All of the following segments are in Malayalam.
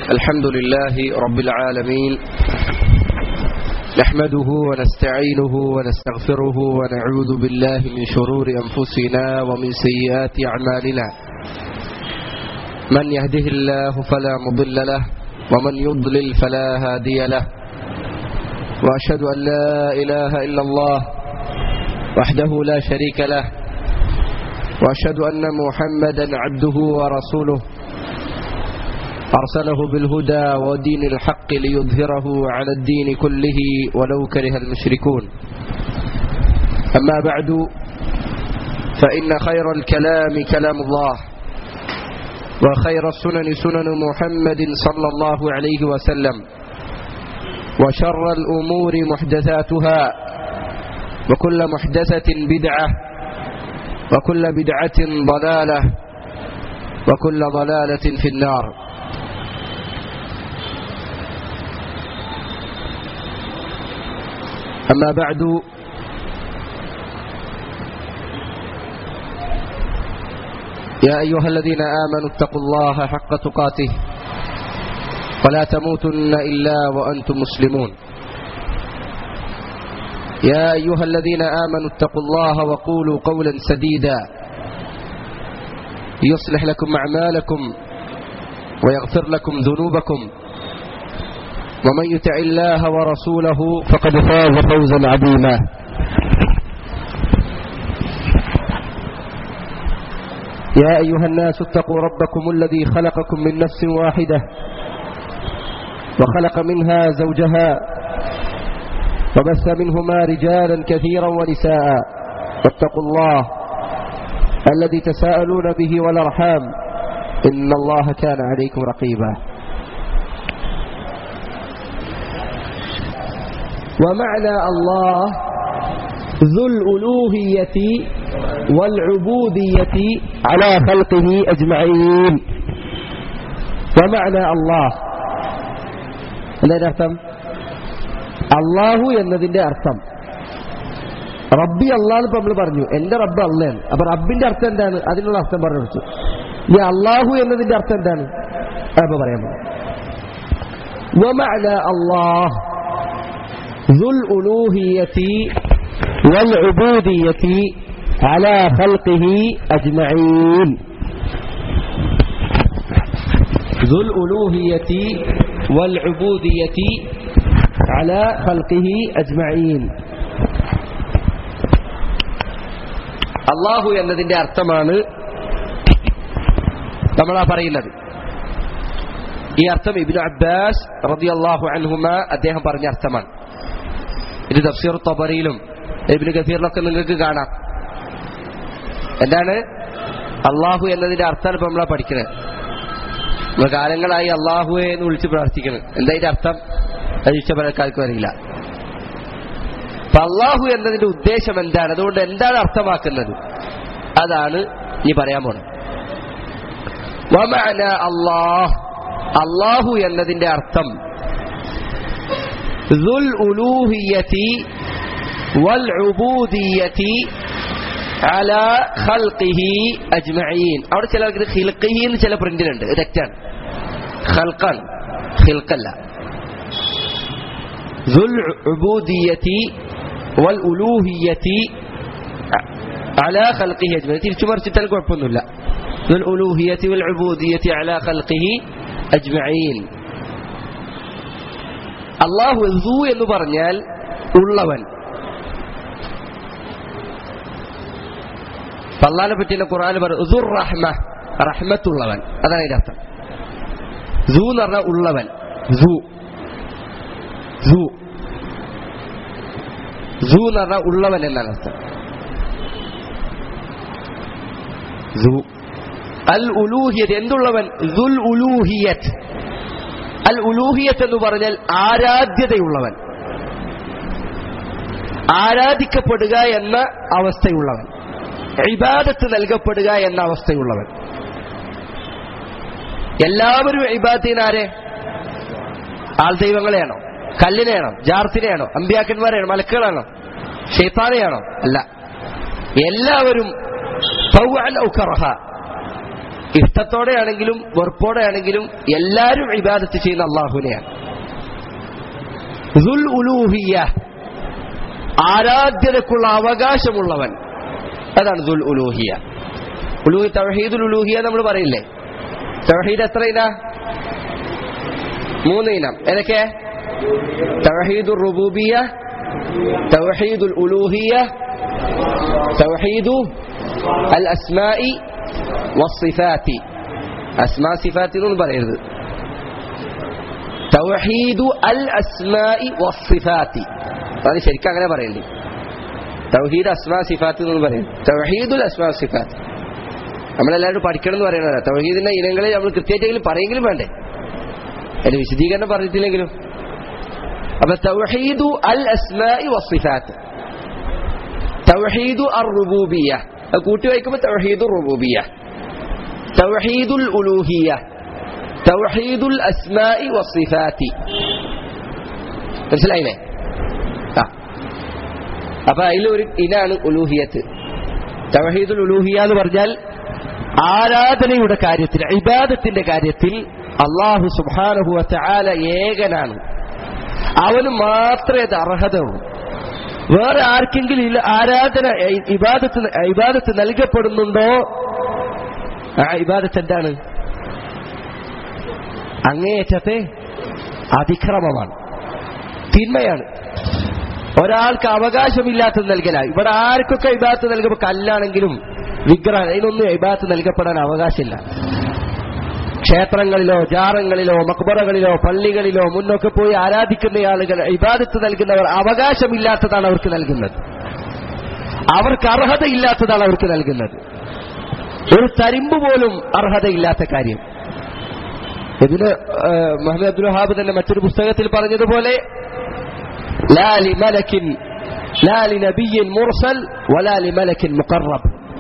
الحمد لله رب العالمين نحمده ونستعينه ونستغفره ونعوذ بالله من شرور أنفسنا ومن سيئات أعمالنا من يهده الله فلا مضل له ومن يضلل فلا هادي له وأشهد أن لا إله إلا الله وحده لا شريك له وأشهد أن محمدا عبده ورسوله أرسله بالهدى ودين الحق ليظهره على الدين كله ولو كره المشركون أما بعد فإن خير الكلام كلام الله وخير السنن سنن محمد صلى الله عليه وسلم وشر الأمور محدثاتها وكل محدثة بدعة وكل بدعة ضلالة وكل ضلالة في النار أما بعد يا أيها الذين آمنوا اتقوا الله حق تقاته ولا تموتن إلا وأنتم مسلمون يا أيها الذين آمنوا اتقوا الله وقولوا قولا سديدا يصلح لكم أعمالكم ويغفر لكم ذنوبكم ومن يطع الله ورسوله فقد فاز فوزا عظيما يا أيها الناس اتقوا ربكم الذي خلقكم من نفس واحدة وخلق منها زوجها وبث منهما رجالا كثيرا ونساء واتقوا الله الذي تساءلون به والأرحام إن الله كان عليكم رقيبا ومعنى الله ذو الألوهية والعبودية على خلقه أجمعين ومعنى الله എന്നതിന്റെ അർത്ഥം അള്ളാഹു എന്നതിന്റെ അർത്ഥം റബ്ബി അള്ളാന്ന് ഇപ്പൊ നമ്മൾ പറഞ്ഞു എന്റെ റബ്ബ് അള്ളയാണ് അപ്പൊ റബ്ബിന്റെ അർത്ഥം എന്താണ് അതിനുള്ള അർത്ഥം പറഞ്ഞു കൊടുത്തു ഈ അള്ളാഹു എന്നതിന്റെ അർത്ഥം എന്താണ് അപ്പൊ പറയാൻ പോകും അള്ളാഹ് ذو الألوهية والعبودية على خلقه أجمعين ذو الألوهية والعبودية على خلقه أجمعين അള്ളാഹു എന്നതിന്റെ അർത്ഥമാണ് നമ്മളാ പറയുന്നത് ഈ അർത്ഥം ഇബിൻ അബ്ബാസ് റതി അള്ളാഹു അൻഹുമ അദ്ദേഹം പറഞ്ഞ അർത്ഥമാണ് ഇത് തഫ്സീർ തബറിയിലും ഇബിന് ഗഫീറിലൊക്കെ നിങ്ങൾക്ക് കാണാം എന്താണ് അള്ളാഹു എന്നതിന്റെ അർത്ഥമാണ് ഇപ്പൊ നമ്മളാ പഠിക്കുന്നത് നമ്മൾ കാലങ്ങളായി അള്ളാഹുവെ എന്ന് വിളിച്ച് പ്രാർത്ഥിക്കുന്നത് എന്താ ഇതിന്റെ അർത്ഥം അത് ഇഷ്ടപ്പെടക്കാർക്ക് അറിയില്ല അപ്പൊ അള്ളാഹു എന്നതിന്റെ ഉദ്ദേശം എന്താണ് അതുകൊണ്ട് എന്താണ് അർത്ഥമാക്കുന്നത് അതാണ് ഇനി പറയാൻ പോണത് അള്ളാഹ് അള്ളാഹു എന്നതിന്റെ അർത്ഥം ذو الألوهية والعبودية على خلقه أجمعين അവിടെ ചിലർക്ക് ഖിൽഖിഹി എന്ന് ചില പ്രിന്റിലുണ്ട് തെറ്റാണ് ഖൽഖാൻ ഖിൽഖല്ല ذو العبودية والألوهية على خلقه أجمعين തിരിച്ചു മറിച്ചിട്ടാൽ കുഴപ്പമൊന്നുമില്ല ذو الألوهية والعبودية على خلقه أجمعين അള്ളാഹു സു എന്ന് പറഞ്ഞാൽ ഉള്ളവൻ അള്ളാഹിനെ പറ്റിയ ഖുറാൻ പറയും റഹ്മ റഹ്മത്തുള്ളവൻ അതാണ് അതിന്റെ അർത്ഥം സു എന്ന് പറഞ്ഞാൽ ഉള്ളവൻ സു സു സു എന്ന് പറഞ്ഞാൽ ഉള്ളവൻ എന്നാണ് അർത്ഥം സു അൽ ഉലൂഹിയത് എന്തുള്ളവൻ ദുൽ ഉലൂഹിയത് അൽ ഉലൂഹിയത്ത് എന്ന് പറഞ്ഞാൽ ആരാധ്യതയുള്ളവൻ ആരാധിക്കപ്പെടുക എന്ന അവസ്ഥയുള്ളവൻ ഇബാദത്ത് നൽകപ്പെടുക എന്ന അവസ്ഥയുള്ളവൻ എല്ലാവരും ഇബാദത്തിനാരെ ആൾ ദൈവങ്ങളെയാണോ കല്ലിനെയാണോ ജാർത്തിനെയാണോ അമ്പ്യാക്കന്മാരെയാണോ മലക്കുകളാണോ ഷെയ്ത്താനെയാണോ അല്ല എല്ലാവരും ഇഷ്ടത്തോടെയാണെങ്കിലും വെറുപ്പോടെയാണെങ്കിലും എല്ലാവരും ഇബാദത്ത് ചെയ്യുന്ന അള്ളാഹുവിനെയാണ് ദുൽ ഉലൂഹിയ ആരാധ്യതക്കുള്ള അവകാശമുള്ളവൻ അതാണ് ദുൽ ഉലൂഹിയ ഉലൂഹി തവഹീദുൽ ഉലൂഹിയ നമ്മൾ പറയില്ലേ തവഹീദ് എത്ര ഇന മൂന്ന് ഇനം ഏതൊക്കെ തവഹീദുൽ റുബൂബിയ തവഹീദുൽ ഉലൂഹിയ തവഹീദു അൽ അസ്മായി വസിഫാത്തി അസ്മാ സിഫാത്തി എന്നൊന്നും പറയരുത് തൗഹീദു അൽ അസ്മായി വസിഫാത്തി അത് ശരിക്കും അങ്ങനെ പറയണ്ടേ തൗഹീദ് അസ്മാ സിഫാത്ത് എന്ന് പറയും തൗഹീദുൽ അസ്മാ സിഫാത്ത് നമ്മളെല്ലാവരും പഠിക്കണം എന്ന് പറയണത് തൗഹീദിന്റെ ഇനങ്ങളെ നമ്മൾ കൃത്യമായിട്ടെങ്കിലും പറയെങ്കിലും വേണ്ടേ അതിന്റെ വിശദീകരണം പറഞ്ഞിട്ടില്ലെങ്കിലും അപ്പൊ തൗഹീദു അൽ അസ്മായി വസിഫാത്ത് തൗഹീദു അർ റുബൂബിയ അത് കൂട്ടി വായിക്കുമ്പോൾ തൗഹീദുർ റുബൂബിയ തൗഹീദുൽ ഉലൂഹിയ തൗഹീദുൽ അസ്മായി വസിഫാത്തി മനസ്സിലായില്ലേ ആ അപ്പൊ അതിലൊരു ഇനാണ് ഉലൂഹിയത്ത് തവഹീദുൽ ഉലൂഹിയ എന്ന് പറഞ്ഞാൽ ആരാധനയുടെ കാര്യത്തിൽ ഇബാദത്തിന്റെ കാര്യത്തിൽ അള്ളാഹു സുബാനഹുവ ചാല ഏകനാണ് അവന് മാത്രമേ അത് അർഹതയുള്ളൂ വേറെ ആർക്കെങ്കിലും ഇല്ല ആരാധന ഇബാദത്ത് ഇബാദത്ത് നൽകപ്പെടുന്നുണ്ടോ ആ ഇബാദത്ത് എന്താണ് അങ്ങേയറ്റത്തെ അതിക്രമമാണ് തിന്മയാണ് ഒരാൾക്ക് അവകാശമില്ലാത്തത് നൽകല ഇവിടെ ആർക്കൊക്കെ ഇബാത്ത് നൽകുമ്പോൾ കല്ലാണെങ്കിലും വിഗ്രഹം അതിനൊന്നും ഇബാത്ത് നൽകപ്പെടാൻ അവകാശമില്ല ക്ഷേത്രങ്ങളിലോ ജാറങ്ങളിലോ മക്ബറകളിലോ പള്ളികളിലോ മുന്നൊക്കെ പോയി ആരാധിക്കുന്ന ആളുകൾ ഇബാദത്ത് നൽകുന്നവർ അവകാശമില്ലാത്തതാണ് അവർക്ക് നൽകുന്നത് അവർക്ക് അർഹതയില്ലാത്തതാണ് അവർക്ക് നൽകുന്നത് ഒരു തരിമ്പ് പോലും അർഹതയില്ലാത്ത കാര്യം ഇതിന് മുഹമ്മദ് അബ്ദുൽ വഹാബ് തന്നെ മറ്റൊരു പുസ്തകത്തിൽ പറഞ്ഞതുപോലെ لا لملك لا لنبي مرسل ولا لملك مقرب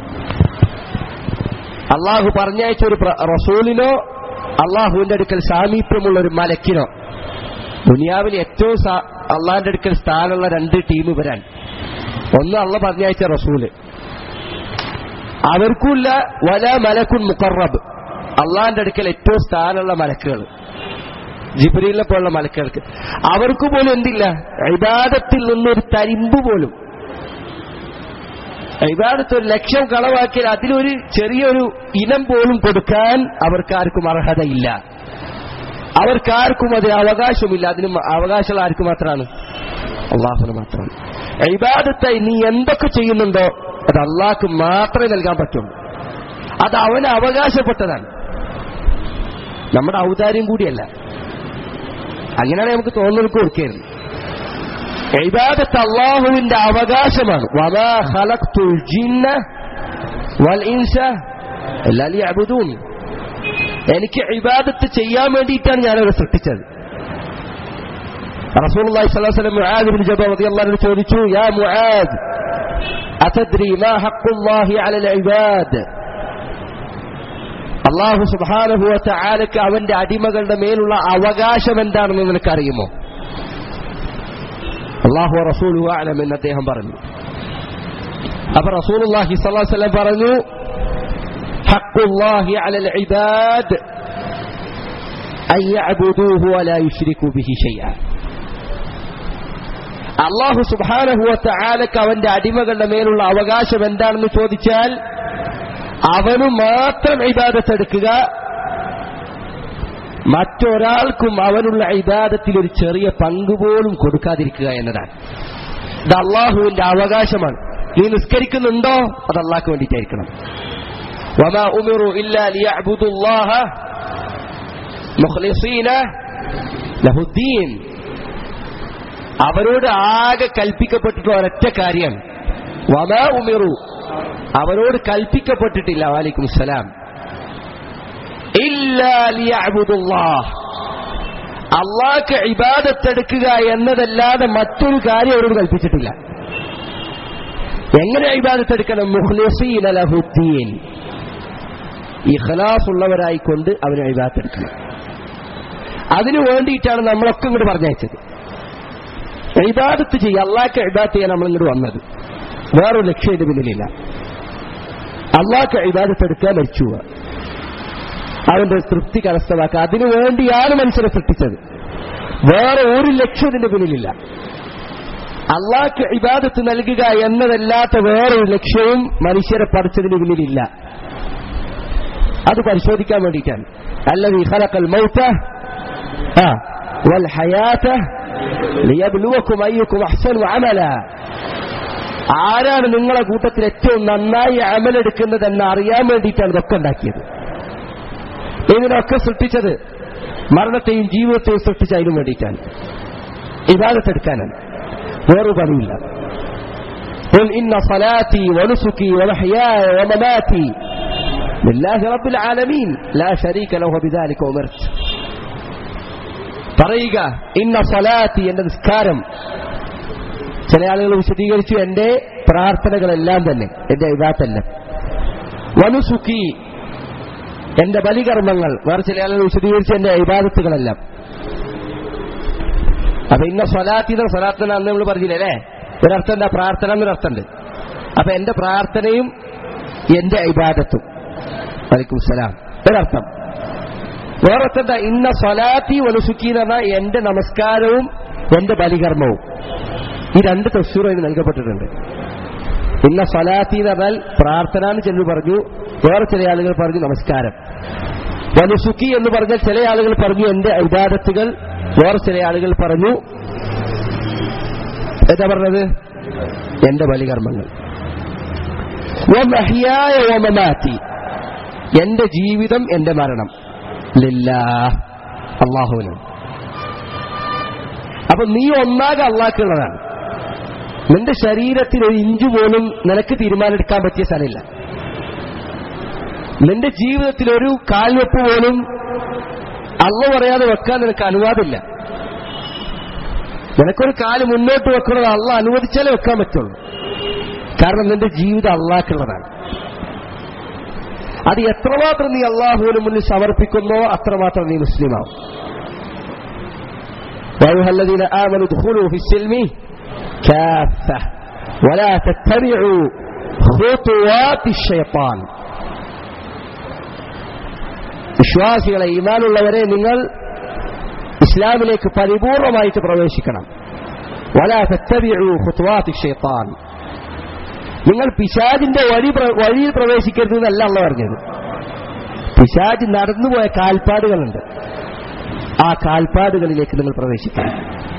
അള്ളാഹു പറഞ്ഞയച്ച ഒരു റസൂലിനോ അള്ളാഹുവിന്റെ അടുക്കൽ സാമീപ്യമുള്ള ഒരു മലക്കിനോ ദുനിയാവിൽ ഏറ്റവും അള്ളാഹിന്റെ അടുക്കൽ സ്ഥാനമുള്ള രണ്ട് ടീം വരാൻ ഒന്ന് അള്ള പറഞ്ഞയച്ച റസൂല് അവർക്കുമില്ല വല മലക്കുൻ മുക്കറബ് അള്ളാഹിന്റെ അടുക്കൽ ഏറ്റവും സ്ഥാനമുള്ള മലക്കുകൾ ജിബ്രീലിനെ പോലുള്ള മലക്കുകൾക്ക് അവർക്ക് പോലും എന്തില്ല ഇബാദത്തിൽ നിന്നൊരു തരിമ്പ് പോലും ഇബാദത്ത് ഒരു ലക്ഷം കളവാക്കിയാൽ അതിലൊരു ചെറിയൊരു ഇനം പോലും കൊടുക്കാൻ അവർക്കാർക്കും അർഹതയില്ല അവർക്കാർക്കും അതിന് അവകാശമില്ല അതിന് അവകാശമുള്ള ആർക്ക് മാത്രമാണ് അള്ളാഹുന് മാത്രമാണ് ഇബാദത്തെ നീ എന്തൊക്കെ ചെയ്യുന്നുണ്ടോ അത് അള്ളാഹ്ക്ക് മാത്രമേ നൽകാൻ പറ്റുള്ളൂ അത് അവന് അവകാശപ്പെട്ടതാണ് നമ്മുടെ ഔദാര്യം കൂടിയല്ല അങ്ങനെയാണ് നമുക്ക് തോന്നൽ കൊടുക്കരുത് ഇബാദത്ത് അള്ളാഹുവിന്റെ അവകാശമാണ് വമാ ഖലഖ്തുൽ ജിന്ന വൽ ഇൻസ ഇല്ലാ ലിയഅ്ബുദൂൻ എനിക്ക് ഇബാദത്ത് ചെയ്യാൻ വേണ്ടിയിട്ടാണ് ഞാനവരെ സൃഷ്ടിച്ചത് റസൂലുള്ളാഹി സ്വല്ലല്ലാഹു അലൈഹി വസല്ലം മുആദ് ബിൻ ജബൽ റളിയല്ലാഹു അൻഹു ചോദിച്ചു യാ മുആദ് അതദ്രി മാ ഹഖ്ഖുല്ലാഹി അലൽ ഇബാദ് അള്ളാഹു സുബാനഹുവ ആലക്ക് അവന്റെ അടിമകളുടെ മേലുള്ള അവകാശം എന്താണെന്ന് നിനക്കറിയുമോ അള്ളാഹു റസൂൽ ആലം എന്ന് അദ്ദേഹം പറഞ്ഞു അപ്പൊ റസൂൽ അള്ളാഹി സ്വലം പറഞ്ഞു ഹക്കുല്ലാഹി അലൽ ഇബാദ് أن يعبدوه ولا يشركوا به شيئا അള്ളാഹു സുബാനഹുവ ആലക്ക് അവന്റെ അടിമകളുടെ മേലുള്ള അവകാശം എന്താണെന്ന് ചോദിച്ചാൽ അവന് മാത്രം ഇബാദത്തെടുക്കുക മറ്റൊരാൾക്കും അവനുള്ള ഇബാദത്തിൽ ഒരു ചെറിയ പങ്ക് പോലും കൊടുക്കാതിരിക്കുക എന്നതാണ് ഇത് അള്ളാഹുവിന്റെ അവകാശമാണ് നീ നിസ്കരിക്കുന്നുണ്ടോ അത് അള്ളാഹ്ക്ക് വേണ്ടിയിട്ടായിരിക്കണം വമാ ഉമിറു ഇല്ലാ ലിയഅ്ബുദുല്ലാഹ മുഖ്ലിസീന ലഹുദ്ദീൻ അവരോട് ആകെ കൽപ്പിക്കപ്പെട്ടിട്ടുള്ള ഒരൊറ്റ കാര്യം വമാ ഉമിറു അവരോട് കൽപ്പിക്കപ്പെട്ടിട്ടില്ല വാലിക്കും സലാം അള്ളാഹ്ക്ക് ഇബാദത്തെടുക്കുക എന്നതല്ലാതെ മറ്റൊരു കാര്യം അവരോട് കൽപ്പിച്ചിട്ടില്ല എങ്ങനെ ഇബാദത്തെടുക്കണം മുഖ്ലിസീൻ ലഹുദ്ദീൻ ഇഖ്ലാസ് ഉള്ളവരായിക്കൊണ്ട് അവന് ഇബാദത്തെടുക്കണം അതിനു വേണ്ടിയിട്ടാണ് നമ്മളൊക്കെ ഇങ്ങോട്ട് പറഞ്ഞയച്ചത് ഇബാദത്ത് ചെയ്യുക അള്ളാഹ്ക്ക് ഇബാദത്ത് ചെയ്യാൻ നമ്മൾ ഇങ്ങോട്ട് വന്നത് വേറൊരു ലക്ഷ്യം ഇത് പിന്നിലില്ല അള്ളാഹ്ക്ക് ഇബാദത്ത് എടുക്കുക മരിച്ചു അവന്റെ തൃപ്തി കരസ്ഥമാക്കുക അതിനു വേണ്ടിയാണ് മനുഷ്യനെ സൃഷ്ടിച്ചത് വേറെ ഒരു ലക്ഷ്യം ഇതിന്റെ പിന്നിലില്ല അള്ളാഹ്ക്ക് ഇബാദത്ത് നൽകുക എന്നതല്ലാത്ത വേറൊരു ലക്ഷ്യവും മനുഷ്യരെ പഠിച്ചതിന് പിന്നിലില്ല അത് പരിശോധിക്കാൻ വേണ്ടിയിട്ടാണ് അല്ലത് ഖലഖൽ മൗത ആ വൽ ഹയാത ലിയബ്ലുവക്കും അയ്യുക്കും അഹ്സനു അമല ആരാണ് നിങ്ങളെ കൂട്ടത്തിൽ ഏറ്റവും നന്നായി അമലെടുക്കുന്നതെന്ന് അറിയാൻ വേണ്ടിയിട്ടാണ് ഇതൊക്കെ ഉണ്ടാക്കിയത് ഇതിനൊക്കെ സൃഷ്ടിച്ചത് മരണത്തെയും ജീവിതത്തെയും സൃഷ്ടിച്ച അതിനു വേണ്ടിയിട്ടാണ് ഇബാദത്തെടുക്കാനാണ് വേറൊരു പണിയില്ല قل إن صلاتي ونسكي ومحياي ومماتي لله رب العالمين لا شريك له بذلك أمرت പറയുക ഇന്ന സലാത്തി എന്റെ നിസ്കാരം ചില ആളുകൾ വിശദീകരിച്ചു എന്റെ പ്രാർത്ഥനകളെല്ലാം തന്നെ എന്റെ ഇതാത്തല്ല വനുസുഖി എന്റെ ബലികർമ്മങ്ങൾ വേറെ ചില ആളുകൾ വിശദീകരിച്ചു എന്റെ ഇബാദത്തുകളെല്ലാം അപ്പൊ ഇന്ന സ്വലാത്തിന്ന് സ്വലാത്തിന് അന്ന് നമ്മൾ പറഞ്ഞില്ലേ അല്ലേ ഒരർത്ഥം എന്താ പ്രാർത്ഥന എന്നൊരർത്ഥമുണ്ട് അപ്പൊ എന്റെ പ്രാർത്ഥനയും എന്റെ ഇബാദത്തും വലൈക്കും സലാം ഒരർത്ഥം വേറൊരുത്തം എന്താ ഇന്ന സ്വലാത്തി വലുസുക്കി എന്ന് പറഞ്ഞാൽ എന്റെ നമസ്കാരവും എന്റെ ബലികർമ്മവും ഈ രണ്ട് തസ്സൂറും അതിന് നൽകപ്പെട്ടിട്ടുണ്ട് ഇന്ന സ്വലാത്തി എന്ന് പറഞ്ഞാൽ പ്രാർത്ഥന എന്ന് ചിലർ പറഞ്ഞു വേറെ ചില ആളുകൾ പറഞ്ഞു നമസ്കാരം വലുസുക്കി എന്ന് പറഞ്ഞാൽ ചില ആളുകൾ പറഞ്ഞു എന്റെ ഇബാദത്തുകൾ വേറെ ചില ആളുകൾ പറഞ്ഞു എന്താ പറഞ്ഞത് എന്റെ ബലികർമ്മങ്ങൾ വമഹിയായ വമമാറ്റി എന്റെ ജീവിതം എന്റെ മരണം ലില്ലാ അള്ളാഹുവിന് അപ്പൊ നീ ഒന്നാകെ അള്ളാഹ്ക്കുള്ളതാണ് നിന്റെ ശരീരത്തിൽ ഒരു ഇഞ്ചു പോലും നിനക്ക് തീരുമാനമെടുക്കാൻ പറ്റിയ സ്ഥലമില്ല നിന്റെ ജീവിതത്തിൽ ഒരു കാൽവെപ്പ് പോലും അള്ള പറയാതെ വെക്കാൻ നിനക്ക് അനുവാദമില്ല നിനക്കൊരു കാല് മുന്നോട്ട് വെക്കുന്നത് അള്ള അനുവദിച്ചാലേ വെക്കാൻ പറ്റുള്ളൂ കാരണം നിന്റെ ജീവിതം അള്ളാഹ്ക്കുള്ളതാണ് അത് എത്രമാത്രം നീ അള്ളാഹുവിന് മുന്നിൽ സമർപ്പിക്കുന്നോ അത്രമാത്രം നീ മുസ്ലിമാവും وأيها الذين آمنوا ادخلوا في السلم كافة ولا تتبعوا خطوات الشيطان വിശ്വാസികളെ ഈമാനുള്ളവരെ നിങ്ങൾ ഇസ്ലാമിലേക്ക് പരിപൂർണമായിട്ട് പ്രവേശിക്കണം വലാ തത്തബിഉ ഖുത്വാത്തി ഷൈത്താൻ നിങ്ങൾ പിശാജിന്റെ വഴി പ്ര- വഴിയിൽ പ്രവേശിക്കരുത് എന്നല്ല അള്ള പറഞ്ഞത് പിശാജ് നടന്നുപോയ കാൽപ്പാടുകളുണ്ട് ആ കാൽപ്പാടുകളിലേക്ക് നിങ്ങൾ പ്രവേശിക്കണം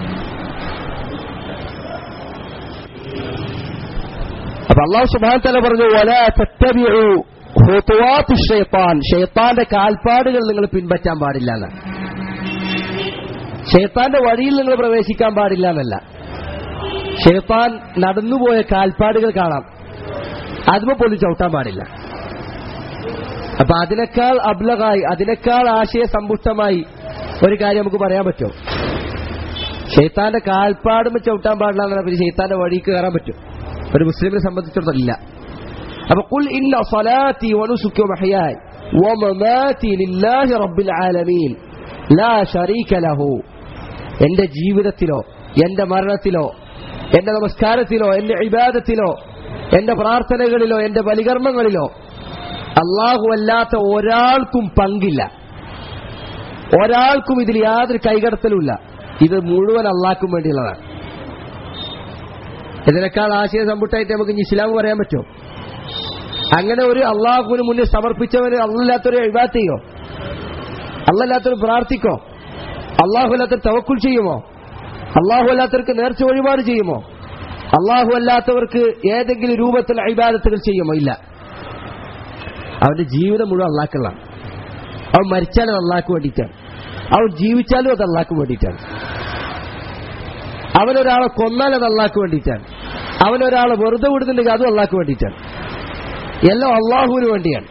അപ്പൊ അള്ളാഹു സുബാൻ തല പറഞ്ഞു വലാ തത്തബിഉ ഖുത്വാത്തി ഷൈത്താൻ ഷൈത്താന്റെ കാൽപ്പാടുകൾ നിങ്ങൾ പിൻപറ്റാൻ പാടില്ല എന്ന് ഷെയ്ത്താന്റെ വഴിയിൽ നിങ്ങൾ പ്രവേശിക്കാൻ പാടില്ല എന്നല്ല ഷെയ്ത്താൻ നടന്നുപോയ കാൽപ്പാടുകൾ കാണാം അതുമ പോലും ചവിട്ടാൻ പാടില്ല അപ്പൊ അതിനേക്കാൾ അബ്ലകായി അതിനേക്കാൾ ആശയസമ്പുഷ്ടമായി ഒരു കാര്യം നമുക്ക് പറയാൻ പറ്റുമോ ഷെയ്ത്താന്റെ കാൽപ്പാടും ചവിട്ടാൻ പാടില്ല എന്നാൽ പിന്നെ ഷെയ്ത്താന്റെ വഴിക്ക് കയറാൻ പറ്റും ഒരു മുസ്ലിമിനെ സംബന്ധിച്ചിടത്തോളം ഇല്ല അപ്പൊ കുൽ ഇന്ന സ്വലാത്തി വനുസുക്കി വഹയായി വമമാതി ലില്ലാഹി റബ്ബിൽ ആലമീൻ ലാ ശരീക ലഹു എന്റെ ജീവിതത്തിലോ എന്റെ മരണത്തിലോ എന്റെ നമസ്കാരത്തിലോ എന്റെ ഇബാദത്തിലോ എന്റെ പ്രാർത്ഥനകളിലോ എന്റെ ബലികർമ്മങ്ങളിലോ അള്ളാഹു അല്ലാത്ത ഒരാൾക്കും പങ്കില്ല ഒരാൾക്കും ഇതിൽ യാതൊരു കൈകടത്തലുമില്ല ഇത് മുഴുവൻ അള്ളാഹ്ക്കും വേണ്ടിയുള്ളതാണ് ഇതിനേക്കാൾ ആശയ സമ്പുട്ടായിട്ട് നമുക്ക് ഇനി ഇസ്ലാം പറയാൻ പറ്റുമോ അങ്ങനെ ഒരു അള്ളാഹുവിന് മുന്നിൽ സമർപ്പിച്ചവന് അള്ളല്ലാത്തൊരു ഇബാത്ത് ചെയ്യോ അള്ളല്ലാത്തൊരു പ്രാർത്ഥിക്കോ അള്ളാഹു അല്ലാത്തൊരു തവക്കുൽ ചെയ്യുമോ അള്ളാഹു അല്ലാത്തവർക്ക് നേർച്ച വഴിപാട് ചെയ്യുമോ അള്ളാഹു അല്ലാത്തവർക്ക് ഏതെങ്കിലും രൂപത്തിൽ ഇബാദത്തുകൾ ചെയ്യുമോ ഇല്ല അവന്റെ ജീവിതം മുഴുവൻ അള്ളാഹ്ക്കുള്ളതാണ് അവൻ മരിച്ചാലും അത് അള്ളാഹ്ക്ക് വേണ്ടിയിട്ടാണ് അവൻ ജീവിച്ചാലും അത് അള്ളാഹ്ക്ക് വേണ്ടിയിട്ടാണ് അവനൊരാളെ കൊന്നാൽ അത് അള്ളാഹ്ക്ക് വേണ്ടിയിട്ടാണ് അവനൊരാളെ വെറുതെ വിടുന്നുണ്ടെങ്കിൽ അതും അള്ളാഹ്ക്ക് വേണ്ടിയിട്ടാണ് എല്ലാം അള്ളാഹുവിന് വേണ്ടിയാണ്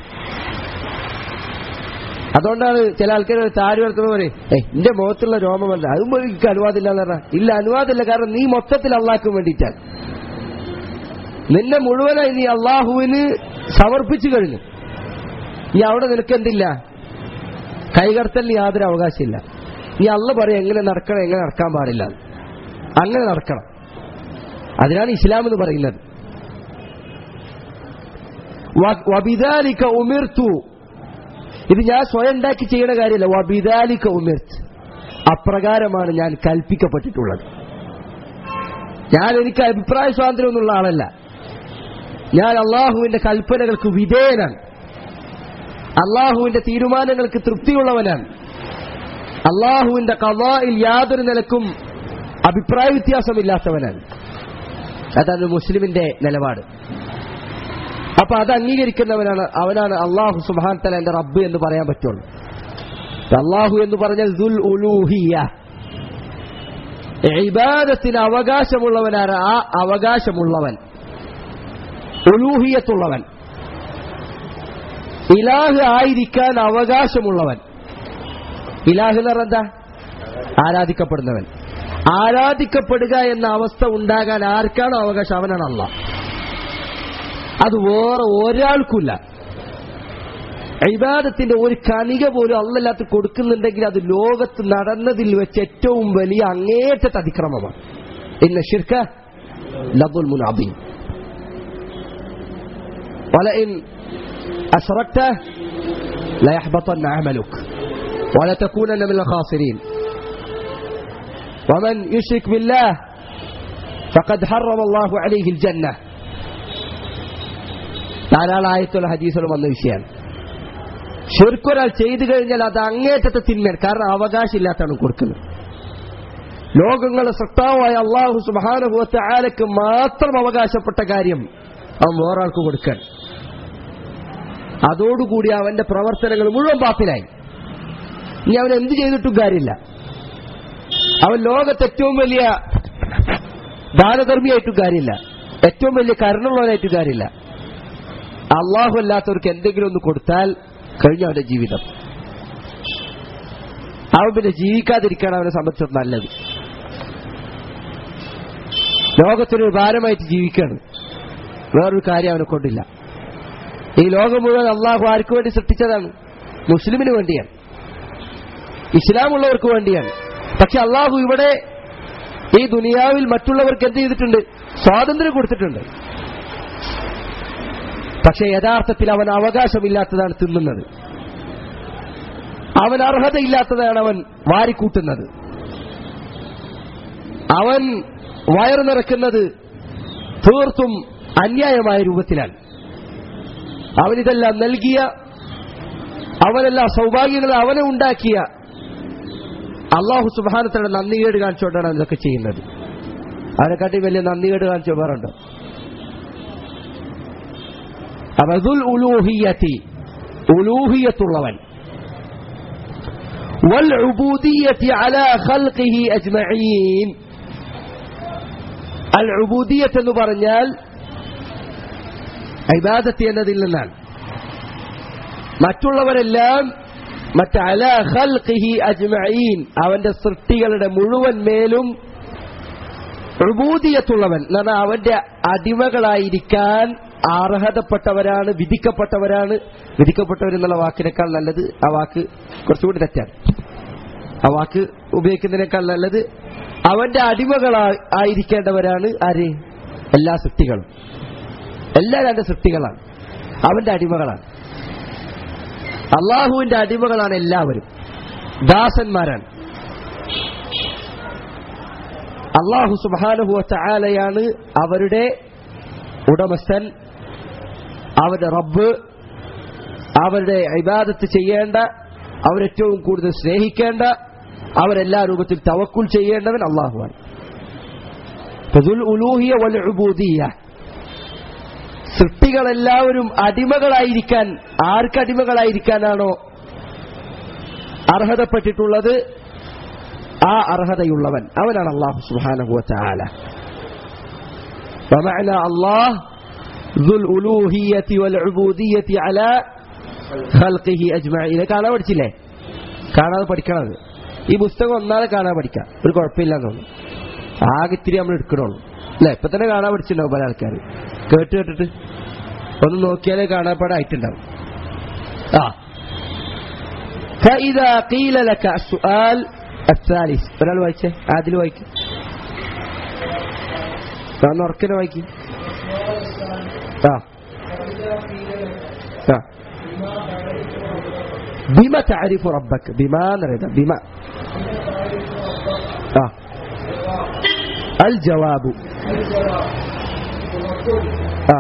അതുകൊണ്ടാണ് ചില ആൾക്കാർ താരി വളർത്തുന്ന പോലെ ഏ എന്റെ മുഖത്തുള്ള രോമമല്ല അതും എനിക്ക് അനുവാദമില്ല എന്ന് പറഞ്ഞാൽ ഇല്ല അനുവാദമില്ല കാരണം നീ മൊത്തത്തിൽ അള്ളാഹ്ക്ക് വേണ്ടിയിട്ടാണ് നിന്നെ മുഴുവനായി നീ അള്ളാഹുവിന് സമർപ്പിച്ചു കഴിഞ്ഞു നീ അവിടെ നിനക്ക് എന്തില്ല കൈകടത്തലിന് യാതൊരു അവകാശമില്ല നീ അള്ള പറയും എങ്ങനെ നടക്കണം എങ്ങനെ നടക്കാൻ പാടില്ല അങ്ങനെ നടക്കണം അതിനാണ് ഇസ്ലാം എന്ന് പറയുന്നത് വ- വബിദാലിക ഉമിർത്തു ഇത് ഞാൻ സ്വയം ഉണ്ടാക്കി ചെയ്യുന്ന കാര്യമല്ല വബിദാലിക ഉമിർത്ത് അപ്രകാരമാണ് ഞാൻ കൽപ്പിക്കപ്പെട്ടിട്ടുള്ളത് ഞാൻ എനിക്ക് അഭിപ്രായ സ്വാതന്ത്ര്യം ഒന്നുള്ള ആളല്ല ഞാൻ അള്ളാഹുവിന്റെ കൽപ്പനകൾക്ക് വിധേയനാണ് അള്ളാഹുവിന്റെ തീരുമാനങ്ങൾക്ക് തൃപ്തിയുള്ളവനാണ് അള്ളാഹുവിന്റെ കലായിൽ യാതൊരു നിലക്കും അഭിപ്രായ വ്യത്യാസമില്ലാത്തവനാണ് അതാണ് മുസ്ലിമിന്റെ നിലപാട് അപ്പൊ അത് അംഗീകരിക്കുന്നവനാണ് അവനാണ് അള്ളാഹു സുബാൻ തല എന്റെ റബ്ബ് എന്ന് പറയാൻ പറ്റുള്ളൂ അള്ളാഹു എന്ന് പറഞ്ഞാൽ ദുൽ ഉലൂഹിയ ഇബാദത്തിന് അവകാശമുള്ളവനാണ് ആ അവകാശമുള്ളവൻ ഉലൂഹിയത്തുള്ളവൻ ഇലാഹ് ആയിരിക്കാൻ അവകാശമുള്ളവൻ ഇലാഹ് എന്ന് പറഞ്ഞാൽ എന്താ ആരാധിക്കപ്പെടുന്നവൻ ആരാധിക്കപ്പെടുക എന്ന അവസ്ഥ ഉണ്ടാകാൻ ആർക്കാണോ അവകാശം അവനാണ് അല്ല അത് വേറെ ഒരാൾക്കില്ല ഇബാദത്തിന്റെ ഒരു കണിക പോലും അല്ലല്ലാത്ത കൊടുക്കുന്നുണ്ടെങ്കിൽ അത് ലോകത്ത് നടന്നതിൽ വെച്ച് ഏറ്റവും വലിയ അങ്ങേറ്റത്തെ അതിക്രമമാണ് ഇന്ന ഷിർക്ക ലബുൽ മുനാബി ولئن أشركت ليحبطن عملك ولتكونن من الخاسرين ومن يشرك بالله فقد حرم الله عليه الجنة ധാരാളം ആയത്തുള്ള ഹദീസുകൾ വന്ന വിഷയമാണ് ഷിർക്കൊരാൾ ചെയ്തു കഴിഞ്ഞാൽ അത് അങ്ങേറ്റത്തെ തിന്മയാണ് കാരണം അവകാശമില്ലാത്താണ് കൊടുക്കുന്നത് ലോകങ്ങളെ സത്താവായ അള്ളാഹു സുബാനുഭവത്തെ ആരക്ക് മാത്രം അവകാശപ്പെട്ട കാര്യം അവൻ വേറൊരാൾക്ക് കൊടുക്കാൻ അതോടുകൂടി അവന്റെ പ്രവർത്തനങ്ങൾ മുഴുവൻ പാപ്പിലായി ഇനി അവൻ എന്ത് ചെയ്തിട്ടും കാര്യമില്ല അവൻ ലോകത്ത് ഏറ്റവും വലിയ ദാനധർമ്മിയായിട്ടും കാര്യമില്ല ഏറ്റവും വലിയ കരുണുള്ളവനായിട്ടും കാര്യമില്ല അള്ളാഹു അല്ലാത്തവർക്ക് എന്തെങ്കിലും ഒന്ന് കൊടുത്താൽ കഴിഞ്ഞ അവന്റെ ജീവിതം അവൻ പിന്നെ ജീവിക്കാതിരിക്കാൻ അവനെ സംബന്ധിച്ചത് നല്ലത് ലോകത്തിനൊരു ഭാരമായിട്ട് ജീവിക്കാണ് വേറൊരു കാര്യം അവനെ കൊണ്ടില്ല ഈ ലോകം മുഴുവൻ അള്ളാഹു ആർക്ക് വേണ്ടി സൃഷ്ടിച്ചതാണ് മുസ്ലിമിന് വേണ്ടിയാണ് ഇസ്ലാമുള്ളവർക്ക് വേണ്ടിയാണ് പക്ഷെ അള്ളാഹു ഇവിടെ ഈ ദുനിയാവിൽ മറ്റുള്ളവർക്ക് എന്ത് ചെയ്തിട്ടുണ്ട് സ്വാതന്ത്ര്യം കൊടുത്തിട്ടുണ്ട് പക്ഷെ യഥാർത്ഥത്തിൽ അവൻ അവകാശമില്ലാത്തതാണ് തിന്നുന്നത് അവൻ അർഹതയില്ലാത്തതാണ് അവൻ വാരിക്കൂട്ടുന്നത് അവൻ വയറു നിറക്കുന്നത് തീർത്തും അന്യായമായ രൂപത്തിലാണ് അവനിതെല്ലാം നൽകിയ അവനെല്ലാം സൗഭാഗ്യങ്ങൾ അവനെ ഉണ്ടാക്കിയ അള്ളാഹു സുബാനത്തോടെ നന്ദികേട് കാണിച്ചുകൊണ്ടാണ് ഇതൊക്കെ ചെയ്യുന്നത് അവനെക്കാട്ടി വലിയ നന്ദികേട് കാണിച്ചു വേറുണ്ടോ അവതുൽ ഉലൂഹിയത്തി ഉലൂഹിയത്തുള്ളവൻ والعبودية على خلقه أجمعين العبودية എന്ന് പറഞ്ഞാൽ ഇബാദത്ത് എന്നതിൽ നിന്നാണ് മറ്റുള്ളവരെല്ലാം മറ്റ് അല ഖൽഖിഹി അജ്മഈൻ അവന്റെ സൃഷ്ടികളുടെ മുഴുവൻ മേലും ഉബൂദിയത്തുള്ളവൻ എന്ന് പറഞ്ഞാൽ അവന്റെ അടിമകളായിരിക്കാൻ അർഹതപ്പെട്ടവരാണ് വിധിക്കപ്പെട്ടവരാണ് വിധിക്കപ്പെട്ടവരെന്നുള്ള വാക്കിനേക്കാൾ നല്ലത് ആ വാക്ക് കുറച്ചുകൂടി തെറ്റാണ് ആ വാക്ക് ഉപയോഗിക്കുന്നതിനേക്കാൾ നല്ലത് അവന്റെ അടിമകളായി ആയിരിക്കേണ്ടവരാണ് ആര് എല്ലാ സൃഷ്ടികളും എല്ലാവരും അവന്റെ സൃഷ്ടികളാണ് അവന്റെ അടിമകളാണ് അള്ളാഹുവിന്റെ അടിമകളാണ് എല്ലാവരും ദാസന്മാരാണ് അള്ളാഹു സുബാനുഹുവ ചായാലയാണ് അവരുടെ ഉടമസ്ഥൻ അവരുടെ റബ്ബ് അവരുടെ ഇബാദത്ത് ചെയ്യേണ്ട അവരേറ്റവും കൂടുതൽ സ്നേഹിക്കേണ്ട അവരെല്ലാ രൂപത്തിൽ തവക്കുൽ ചെയ്യേണ്ടവൻ അള്ളാഹുവാണ് ഉലൂഹിയ വൽ ഉബൂദിയ സൃഷ്ടികളെല്ലാവരും അടിമകളായിരിക്കാൻ ആർക്ക് അടിമകളായിരിക്കാനാണോ അർഹതപ്പെട്ടിട്ടുള്ളത് ആ അർഹതയുള്ളവൻ അവനാണ് അള്ളാഹു സുഹാനഹുവ ചാല ومعنى الله ذو الألوهية والعبودية على خلقه أجمعين കാണാൻ പഠിച്ചില്ലേ കാണാതെ പഠിക്കണത് ഈ പുസ്തകം ഒന്നാലെ കാണാൻ പഠിക്കാം ഒരു കുഴപ്പമില്ലെന്ന് തോന്നുന്നു ആകെ ഇത്തിരി നമ്മൾ എടുക്കണുള്ളൂ അല്ലെ ഇപ്പൊ തന്നെ കാണാൻ പഠിച്ചിട്ടുണ്ടാവും പല ആൾക്കാർ കേട്ട് കേട്ടിട്ട് ഒന്ന് നോക്കിയാലേ കാണാപ്പാടായിട്ടുണ്ടാവും ആ فإذا قيل لك السؤال الثالث ഒരാൾ വായിച്ചേ ആദിൽ വായിക്കും ഒന്ന് ഉറക്കനെ വായിക്കും ആ ആ ബിമ താരിഫു റബ്ബക്ക് ബിമ എന്ന് പറയുന്നത് ബിമ ആ അൽ ജവാബു ആ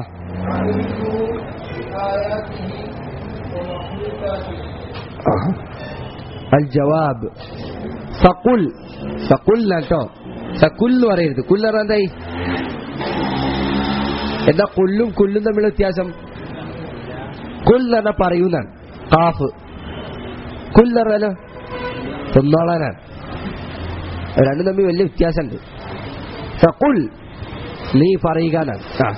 ആഹാ. അൽ ജവാബ് ഫക്കുൽ ഫക്കുൽ കേട്ടോ സക്കുൽ എന്ന് പറയരുത് കുൽ എന്ന് പറഞ്ഞാൽ എന്തായി എന്താ കൊല്ലും കൊല്ലും തമ്മിലുള്ള വ്യത്യാസം കുൽ എന്ന് പറഞ്ഞാൽ പറയുന്നാണ് കാഫ് കുൽ എന്ന് പറഞ്ഞാലോ തിന്നോളാനാണ് രണ്ടും തമ്മിൽ വലിയ വ്യത്യാസമുണ്ട് ഫക്കുൽ നീ പറയുക എന്നാണ് ആ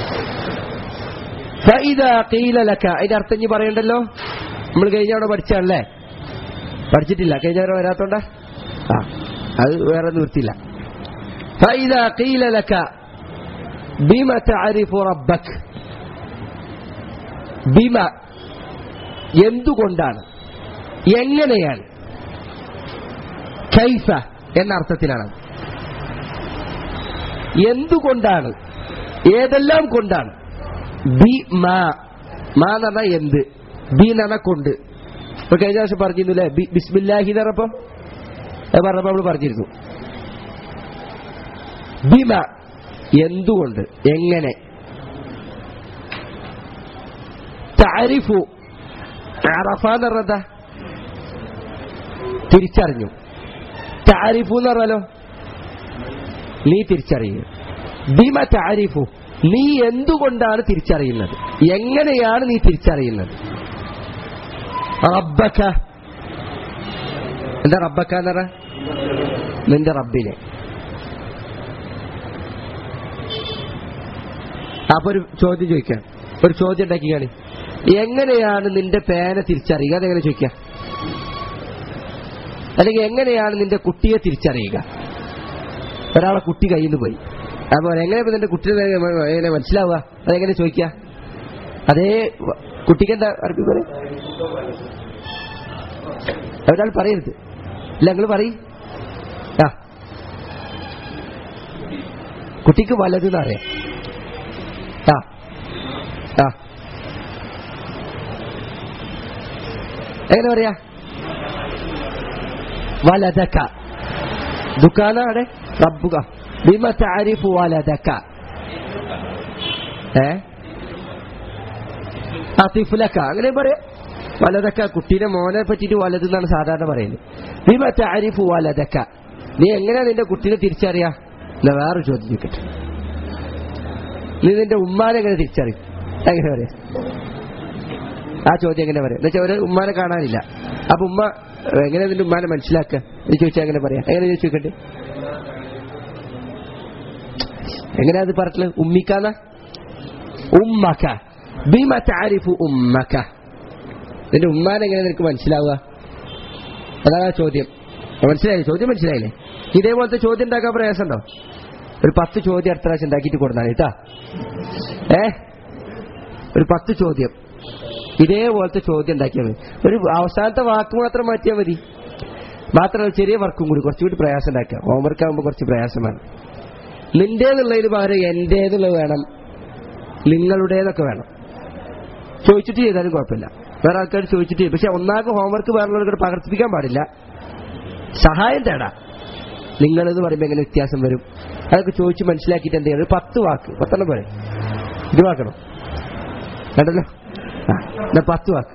ഫഇദാ ഖീല ലക അതിന്റെ അർത്ഥം ഇനി പറയണ്ടല്ലോ നമ്മൾ കഴിഞ്ഞ അവിടെ പഠിച്ചാണല്ലേ പഠിച്ചിട്ടില്ല കഴിഞ്ഞ അവിടെ വരാത്തോണ്ട ആ അത് വേറെ നിവൃത്തിയില്ല ഫഇദാ ഖീല ലക ബിമ തഅരിഫു റബ്ബക് ബിമ എന്തുകൊണ്ടാണ് എങ്ങനെയാണ് കൈഫ എന്ന അർത്ഥത്തിലാണ് എന്തുകൊണ്ടാണ് ഏതെല്ലാം കൊണ്ടാണ് ബി മാ മാ എന്ന് പറഞ്ഞാൽ എന്ത് ബി എന്ന് പറഞ്ഞാൽ കൊണ്ട് ഇപ്പൊ കഴിഞ്ഞ പ്രാവശ്യം പറഞ്ഞിരുന്നില്ലേ ബി- ബിസ്മില്ലാഹി എന്ന് പറഞ്ഞപ്പോ അത് പറഞ്ഞപ്പോ നമ്മൾ പറഞ്ഞിരുന്നു ബിമ എന്തുകൊണ്ട് എങ്ങനെ താരിഫു അറഫ എന്ന് പറഞ്ഞതാ തിരിച്ചറിഞ്ഞു താരിഫു എന്ന് പറഞ്ഞാലോ നീ തിരിച്ചറിയുക ബിമ താരിഫു നീ എന്തുകൊണ്ടാണ് തിരിച്ചറിയുന്നത് എങ്ങനെയാണ് നീ തിരിച്ചറിയുന്നത് റബ്ബക്ക എന്താ റബ്ബക്ക എന്ന് പറഞ്ഞ നിന്റെ റബ്ബിനെ അപ്പൊ ഒരു ചോദ്യം ചോദിക്കാം ഒരു ചോദ്യം ഉണ്ടാക്കി കാണി എങ്ങനെയാണ് നിന്റെ പേന തിരിച്ചറിയുക അതെങ്ങനെ ചോദിക്കാം അല്ലെങ്കിൽ എങ്ങനെയാണ് നിന്റെ കുട്ടിയെ തിരിച്ചറിയുക ഒരാളെ കുട്ടി കയ്യിൽ നിന്ന് പോയി അപ്പൊ എങ്ങനെ ഇപ്പൊ നിന്റെ കുട്ടിയെ എങ്ങനെ മനസ്സിലാവുക അതെങ്ങനെ ചോദിക്കുക അതേ വ- കുട്ടിക്ക് എന്താ അറബി പറയും ഒരാൾ പറയരുത് ഇല്ല നിങ്ങൾ പറയും ആ കുട്ടിക്ക് വലത് എന്നറിയാം ആ ആ എങ്ങനെ പറയാ വലതക്ക ദുഃഖാന അവിടെ റബ്ബുക ബിമ താരിഫു വലതക്ക ഏ ആ തിഫുലക്ക അങ്ങനെ പറയാം വലതക്ക കുട്ടീനെ മോനെ പറ്റിയിട്ട് വലത് എന്നാണ് സാധാരണ പറയുന്നത് ബിമ താരിഫു വലതക്ക നീ എങ്ങനെയാ നിന്റെ കുട്ടീനെ തിരിച്ചറിയാ എന്നാ വേറെ ചോദ്യം ചോദിക്കട്ടെ നീ നിന്റെ ഉമ്മാനെ എങ്ങനെ തിരിച്ചറിയും എങ്ങനെ പറയാ ആ ചോദ്യം എങ്ങനെ പറയാം എന്നുവെച്ചാൽ ഒരു ഉമ്മാനെ കാണാനില്ല അപ്പൊ ഉമ്മ എങ്ങനെ നിന്റെ ഉമ്മാനെ മനസ്സിലാക്കുക എന്ന് ചോദിച്ചാൽ എങ്ങനെ പറയാം എങ്ങനെ ചോദിക്കട്ടെ എങ്ങനെയാ അത് പറഞ്ഞത് ഉമ്മിക്കാന്ന ഉമ്മക്ക ബിമ താരിഫു ഉമ്മക്ക നിന്റെ ഉമ്മാനെ എങ്ങനെ നിനക്ക് മനസ്സിലാവുക അതാണ് ആ ചോദ്യം മനസ്സിലായി ചോദ്യം മനസ്സിലായില്ലേ ഇതേപോലത്തെ ചോദ്യം ഉണ്ടാക്കാൻ പ്രയാസമുണ്ടോ ഒരു പത്ത് ചോദ്യം അടുത്ത പ്രാവശ്യം ഉണ്ടാക്കിയിട്ട് കൊടുത്താണ് കേട്ടാ ഏ ഒരു പത്ത് ചോദ്യം ഇതേപോലത്തെ ചോദ്യം ഉണ്ടാക്കിയാൽ മതി ഒരു അവസാനത്തെ വാക്ക് മാത്രം മാറ്റിയാൽ മതി മാത്രമല്ല ചെറിയ വർക്കും കൂടി കുറച്ചുകൂടി പ്രയാസം ഉണ്ടാക്കുക ഹോംവർക്ക് ആകുമ്പോൾ കുറച്ച് പ്രയാസമാണ് നിന്റേതുള്ളതിന് പകരം എന്റേതുള്ളത് വേണം നിങ്ങളുടേതൊക്കെ വേണം ചോദിച്ചിട്ട് ചെയ്താലും കുഴപ്പമില്ല വേറെ ആൾക്കാർ ചോദിച്ചിട്ട് ചെയ്യും പക്ഷെ ഒന്നാമത് ഹോംവർക്ക് വേറെ പകർത്തിപ്പിക്കാൻ പാടില്ല സഹായം തേടാം നിങ്ങളെന്ന് പറയുമ്പോൾ എങ്ങനെ വ്യത്യാസം വരും അതൊക്കെ ചോദിച്ച് മനസ്സിലാക്കിയിട്ട് എന്ത് ചെയ്യണം ഒരു പത്ത് വാക്ക് പത്തെണ്ണം പോലെ ഇത് വാക്കണം കണ്ടല്ലോ ആ എന്നാ പത്ത് വാക്ക്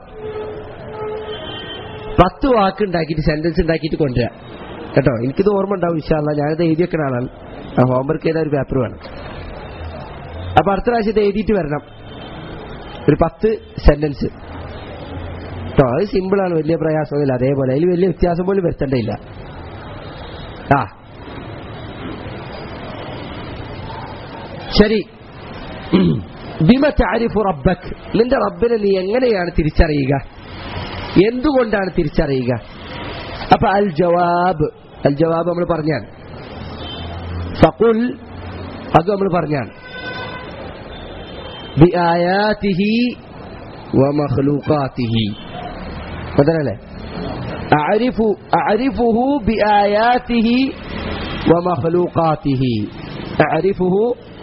പത്ത് വാക്ക് ഉണ്ടാക്കിയിട്ട് സെന്റൻസ് ഉണ്ടാക്കിയിട്ട് കൊണ്ടുവരാം കേട്ടോ എനിക്കിത് ഓർമ്മ ഉണ്ടാവും ഇൻഷാല്ല ഞാനിത് എഴുതി വെക്കുന്ന ആളാണ് ആ ഹോംവർക്ക് ചെയ്ത ഒരു പേപ്പർ വേണം അപ്പൊ അടുത്ത പ്രാവശ്യം ഇത് എഴുതിയിട്ട് വരണം ഒരു പത്ത് സെന്റൻസ് കേട്ടോ അത് സിമ്പിളാണ് വലിയ പ്രയാസമൊന്നുമില്ല അതേപോലെ അതിൽ വലിയ വ്യത്യാസം പോലും വരുത്തേണ്ടയില്ല ആ ശരി ബിമ താരിഫു റബ്ബക് നിന്റെ റബ്ബിനെ നീ എങ്ങനെയാണ് തിരിച്ചറിയുക എന്തുകൊണ്ടാണ് തിരിച്ചറിയുക അപ്പൊ അൽ ജവാബ് അൽ ജവാബ് നമ്മൾ പറഞ്ഞാണ് ഫഖുൽ അത് നമ്മൾ പറഞ്ഞാണ് ബിആയാതിഹി വമഖ്ലൂഖാതിഹി മുതലല്ലേ أعرف أعرفه بآياته ومخلوقاته أعرفه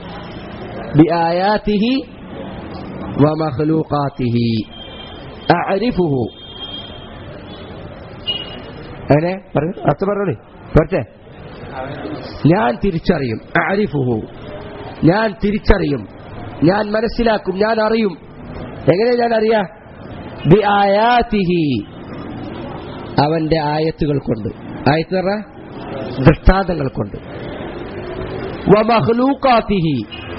بآياته ومخلوقاته أعرفه അങ്ങനെ പറയൂ അർത്ഥം പറഞ്ഞോളി പോരട്ടെ ഞാൻ തിരിച്ചറിയും അരിഫുഹു ഞാൻ തിരിച്ചറിയും ഞാൻ മനസ്സിലാക്കും ഞാൻ അറിയും എങ്ങനെ ഞാൻ അറിയാ ബി ആയാതിഹി അവന്റെ ആയത്തുകൾ കൊണ്ട് ആയത്ത് എന്ന് പറഞ്ഞാ ദൃഷ്ടാന്തങ്ങൾ കൊണ്ട് വമഹ്ലൂക്കാത്തിഹി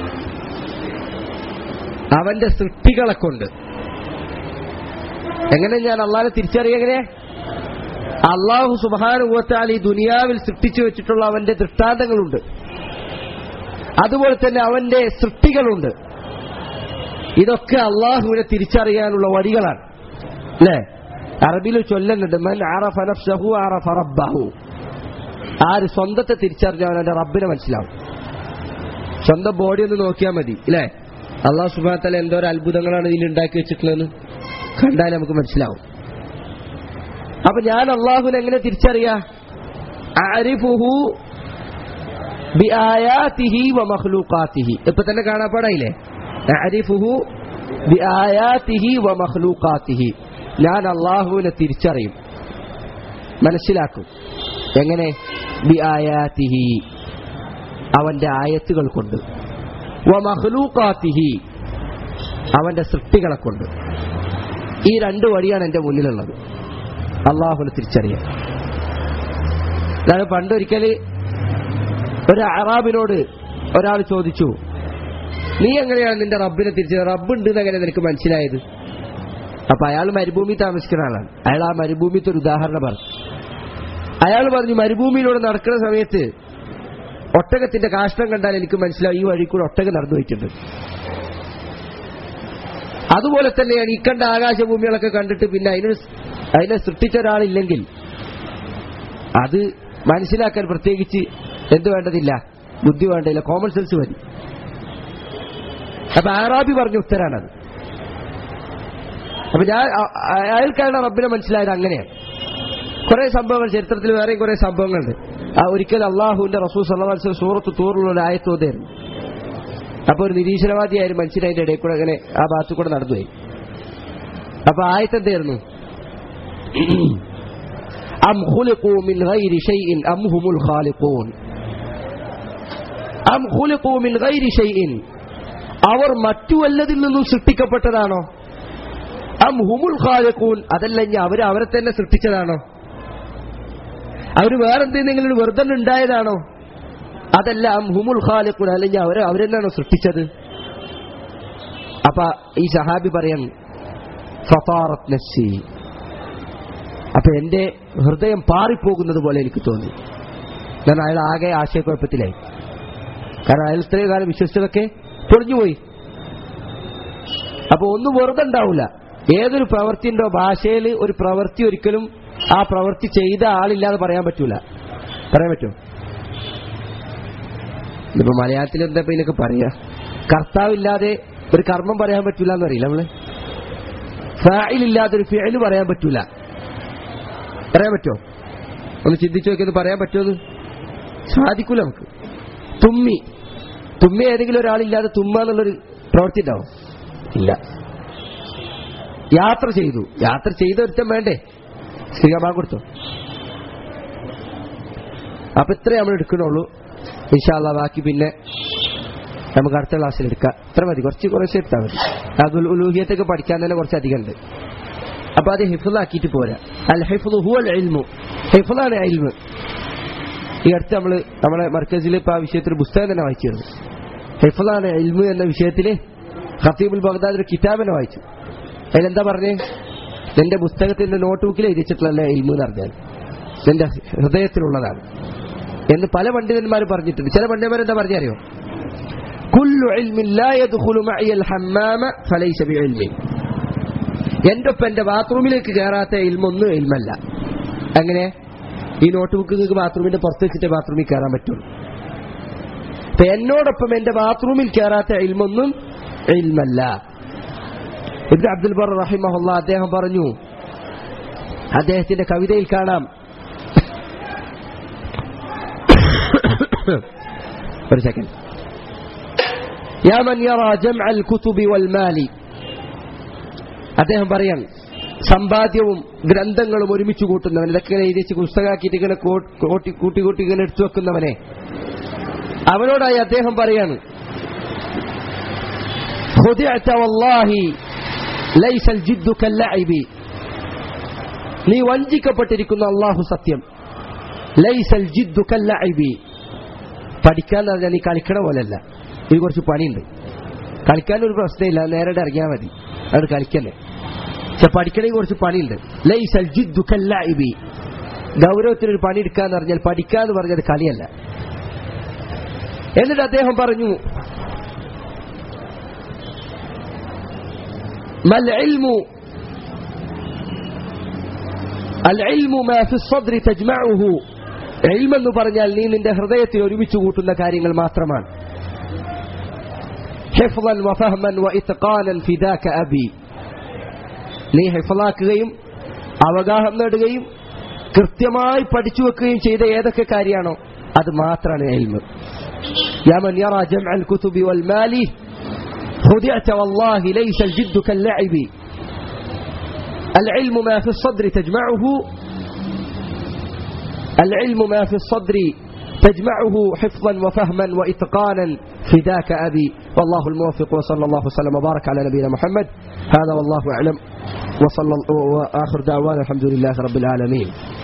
അവന്റെ സൃഷ്ടികളെ കൊണ്ട് എങ്ങനെ ഞാൻ അള്ളാഹിനെ തിരിച്ചറിയ എങ്ങനെ അള്ളാഹു സുബാനുഭവത്താൽ ഈ ദുനിയാവിൽ സൃഷ്ടിച്ചു വെച്ചിട്ടുള്ള അവന്റെ ദൃഷ്ടാന്തങ്ങളുണ്ട് അതുപോലെ തന്നെ അവന്റെ സൃഷ്ടികളുണ്ട് ഇതൊക്കെ അള്ളാഹുവിനെ തിരിച്ചറിയാനുള്ള വഴികളാണ് അല്ലേ അറബിയിൽ ചൊല്ലുന്നുണ്ട് മൻ അറഫ നഫ്സഹു അറഫ റബ്ബഹു ആര് സ്വന്തത്തെ തിരിച്ചറിഞ്ഞാൽ അവന്റെ റബ്ബിനെ മനസ്സിലാവും സ്വന്തം ബോഡി ഒന്ന് നോക്കിയാൽ മതി അല്ലേ അള്ളാഹു സുബാത്തല എന്തോരം അത്ഭുതങ്ങളാണ് ഇതിൽ ഉണ്ടാക്കി വെച്ചിട്ടുള്ളതെന്ന് കണ്ടാൽ നമുക്ക് മനസ്സിലാവും അപ്പൊ ഞാൻ അള്ളാഹുവിനെ എങ്ങനെ തിരിച്ചറിയാ അരിഫുഹു ബിആയാതിഹി വമഖ്ലൂഖാതിഹി ഇപ്പൊ തന്നെ കാണാപ്പാടായില്ലേ അരിഫുഹു ബിആയാതിഹി വമഖ്ലൂഖാതിഹി ഞാൻ അള്ളാഹുവിനെ തിരിച്ചറിയും മനസ്സിലാക്കും എങ്ങനെ ബിആയാതിഹി അവന്റെ ആയത്തുകൾ കൊണ്ട് വമഖ്ലൂഖാതിഹി അവന്റെ സൃഷ്ടികളെ കൊണ്ട് ഈ രണ്ട് വഴിയാണ് എന്റെ മുന്നിലുള്ളത് അള്ളാഹുവിനെ തിരിച്ചറിയാൻ അതാണ് പണ്ടൊരിക്കല് ഒരു അറാബിനോട് ഒരാൾ ചോദിച്ചു നീ എങ്ങനെയാണ് നിന്റെ റബ്ബിനെ തിരിച്ചത് റബ്ബ് ഉണ്ട് എങ്ങനെ നിനക്ക് മനസ്സിലായത് അപ്പൊ അയാൾ മരുഭൂമി താമസിക്കുന്ന ആളാണ് അയാൾ ആ മരുഭൂമിത്തെ ഒരു ഉദാഹരണം പറഞ്ഞു അയാൾ പറഞ്ഞു മരുഭൂമിയിലൂടെ നടക്കുന്ന സമയത്ത് ഒട്ടകത്തിന്റെ കാഷ്ടം കണ്ടാൽ എനിക്ക് മനസ്സിലാവും ഈ വഴി കൂടെ ഒട്ടകം നടന്നു പോയിട്ടുണ്ട് അതുപോലെ തന്നെയാണ് ഈ കണ്ട ആകാശഭൂമികളൊക്കെ കണ്ടിട്ട് പിന്നെ അതിന് അതിനെ സൃഷ്ടിച്ച ഒരാളില്ലെങ്കിൽ അത് മനസ്സിലാക്കാൻ പ്രത്യേകിച്ച് എന്ത് വേണ്ടതില്ല ബുദ്ധി വേണ്ടതില്ല കോമൺ സെൻസ് മതി അപ്പൊ ആറാബി പറഞ്ഞ ഉത്തരാണത് അപ്പൊ ഞാൻ അ- അ- അയാൾക്കാണ് റബ്ബിനെ മനസ്സിലായത് അങ്ങനെയാണ് കുറെ സംഭവങ്ങൾ ചരിത്രത്തിൽ വേറെയും കുറെ സംഭവങ്ങളുണ്ട് ആ ഒരിക്കൽ അള്ളാഹുവിന്റെ റസൂൽ സല്ലാസ് സൂറത്ത് തൂറിലുള്ള ഒരു ആയത്തോതായിരുന്നു അപ്പൊ ഒരു നിരീശ്വരവാദിയായ ഒരു മനുഷ്യൻ അതിന്റെ ഇടയിൽ കൂടെ അങ്ങനെ ആ ഭാഗത്തു കൂടെ നടന്നുപോയി അപ്പൊ ആയത്ത് എന്തായിരുന്നു അം ഖുലിഖൂ മിൻ ഗൈരി ഷൈഇൻ അം ഹുമുൽ ഖാലിഖൂൻ അം ഖുലിഖൂ മിൻ ഗൈരി ഷൈഇൻ അവർ മറ്റു വല്ലതിൽ നിന്നും സൃഷ്ടിക്കപ്പെട്ടതാണോ അം ഹുമുൽ ഖാലിഖൂൻ അതല്ല ഇനി അവർ അവരെ തന്നെ സൃഷ്ടിച്ചതാണോ അവർ വേറെന്തെങ്കിലും വെറുതെ ഉണ്ടായതാണോ അതല്ല അം ഹുമുൽ ഖാലിഖൂൻ അല്ലെങ്കിൽ അവരെ അവരെന്നാണോ സൃഷ്ടിച്ചത് അപ്പൊ ഈ സഹാബി പറയാൻ ഫതാറത്ത് നഫ്സി അപ്പൊ എന്റെ ഹൃദയം പാറിപ്പോകുന്നത് പോലെ എനിക്ക് തോന്നി കാരണം അയാൾ ആകെ ആശയക്കുഴപ്പത്തിലായി കാരണം അയാൾ ഇത്രയും കാലം വിശ്വസിച്ചതൊക്കെ പൊളിഞ്ഞുപോയി അപ്പൊ ഒന്നും വെറുതെ ഉണ്ടാവില്ല ഏതൊരു പ്രവൃത്തിന്റെ ഭാഷയിൽ ഒരു പ്രവൃത്തി ഒരിക്കലും ആ പ്രവൃത്തി ചെയ്ത ആളില്ലാതെ പറയാൻ പറ്റൂല പറയാൻ പറ്റുമോ ഇപ്പൊ മലയാളത്തിൽ എന്താ ഇപ്പൊ ഇതിനൊക്കെ പറയാ കർത്താവില്ലാതെ ഒരു കർമ്മം പറയാൻ പറ്റൂല എന്ന് അറിയില്ല നമ്മള് ഫായിലില്ലാതെ ഒരു ഫിഅല് പറയാൻ പറ്റൂല പറയാൻ പറ്റുമോ ഒന്ന് ചിന്തിച്ചു നോക്കിയത് പറയാൻ പറ്റുമോ സാധിക്കൂല നമുക്ക് തുമ്മി തുമ്മി ഏതെങ്കിലും ഒരാളില്ലാതെ തുമ്മ എന്നുള്ളൊരു പ്രവൃത്തി ഉണ്ടാവും ഇല്ല യാത്ര ചെയ്തു യാത്ര ചെയ്ത ഒരുത്തം വേണ്ടേ ശ്രീകാമാൻ കൊടുത്തു അപ്പൊ ഇത്രേ നമ്മൾ എടുക്കണുള്ളൂ ഇൻഷാല്ല ബാക്കി പിന്നെ നമുക്ക് അടുത്ത ക്ലാസ്സിൽ എടുക്കാം ഇത്ര മതി കുറച്ച് കുറച്ച് എടുത്താൽ മതി അതുൽ ഉലൂഹിയത്തൊക്കെ പഠിക്കാൻ തന്നെ കുറച്ച് അധികം ഉണ്ട് അപ്പൊ അത് ഹിഫുലാക്കിയിട്ട് പോരാ അൽ ഹിഫുൽ ഹുവൽ ഇൽമു ഹിഫുലാണ് ഇൽമ് ഈ അടുത്ത് നമ്മള് നമ്മുടെ മർക്കസിൽ ഇപ്പൊ ആ വിഷയത്തിൽ പുസ്തകം തന്നെ വായിച്ചിരുന്നു ഹിഫുലാണ് ഇൽമു എന്ന വിഷയത്തില് ഖത്തീബുൽ ബഗ്ദാദ് ഒരു കിതാബ് തന്നെ വായിച്ചു അതിലെന്താ പറഞ്ഞേ നിന്റെ പുസ്തകത്തിന്റെ നോട്ട് ബുക്കിൽ എഴുതിച്ചിട്ടുള്ള ഇൽമു എന്ന് പറഞ്ഞാൽ നിന്റെ ഹൃദയത്തിലുള്ളതാണ് എന്ന് പല പണ്ഡിതന്മാരും പറഞ്ഞിട്ടുണ്ട് ചില പണ്ഡിതന്മാർ എന്താ പറഞ്ഞറിയോ കുല്ലു ഇൽമിൻ ലാ യദ്ഖുലു മഅയ ഹമ്മാമ ഫലൈസ ബിഇൽമിൻ എന്റെ ഒപ്പം എന്റെ ബാത്റൂമിലേക്ക് കയറാത്ത ഇൽമൊന്നും ഇൽമല്ല അങ്ങനെ ഈ നോട്ട് ബുക്ക് നിങ്ങൾക്ക് ബാത്റൂമിന്റെ പുറത്ത് വെച്ചിട്ട് ബാത്റൂമിൽ കയറാൻ പറ്റുള്ളൂ അപ്പൊ എന്നോടൊപ്പം എന്റെ ബാത്റൂമിൽ കയറാത്ത ഇൽമൊന്നും ഇൽമല്ല ഇബ്നു അബ്ദുൽ ബർ റഹിമഹുല്ല അദ്ദേഹം പറഞ്ഞു അദ്ദേഹത്തിന്റെ കവിതയിൽ കാണാം ഒരു സെക്കൻഡ് يا من يرى جمع الكتب والمال അദ്ദേഹം പറയാൻ സമ്പാദ്യവും ഗ്രന്ഥങ്ങളും ഒരുമിച്ച് കൂട്ടുന്നവൻ ഇതൊക്കെ ഇങ്ങനെ എഴുതി വെച്ച് പുസ്തകമാക്കിയിട്ട് ഇങ്ങനെ കോ- കൂട്ടി കൂട്ടി കൂട്ടി ഇങ്ങനെ എടുത്തു വെക്കുന്നവനെ അവനോടായി അദ്ദേഹം പറയാണ് خدعت والله ليس الجد كاللعب നീ വഞ്ചിക്കപ്പെട്ടിരിക്കുന്ന അള്ളാഹു സത്യം ലൈസൽ ജിദ്ദു കല്ലൈബി പഠിക്കാൻ പറഞ്ഞാൽ നീ കളിക്കണ പോലെയല്ല ഇത് കുറച്ച് പണിയുണ്ട് കളിക്കാൻ ഒരു പ്രശ്നമില്ല നേരെ ഇറങ്ങിയാൽ മതി അത് കളിക്കല്ലേ പക്ഷെ പഠിക്കണമെങ്കിൽ കുറച്ച് പണിയുണ്ട് ലൈസൽ ജിദ്ദു കല്ലൈബി ഗൗരവത്തിനൊരു പണി എടുക്കാന്ന് പറഞ്ഞാൽ പഠിക്കാന്ന് പറഞ്ഞത് കളിയല്ല എന്നിട്ട് അദ്ദേഹം പറഞ്ഞു മൽ ഇൽമു العلم ما في الصدر تجمعه علم എന്ന് പറഞ്ഞാൽ നീ നിന്റെ ഹൃദയത്തിൽ ഒരുമിച്ച് കൂട്ടുന്ന കാര്യങ്ങൾ മാത്രമാണ് حفظا وفهما واتقانا فداك ابي നീ ഹിഫലാക്കുകയും അവഗാഹം നേടുകയും കൃത്യമായി പഠിച്ചു വെക്കുകയും ചെയ്ത ഏതൊക്കെ കാര്യമാണോ അത് മാത്രമാണ് എൽമ് يا من يرى جمع الكتب والمال خدعت والله ليس الجد كاللعب العلم ما في الصدر تجمعه العلم ما في الصدر تجمعه حفظا وفهما وإتقانا فداك أبي والله الموفق وصلى الله وسلم وبارك على نبينا محمد هذا والله أعلم وصلى وآخر دعوانا الحمد لله رب العالمين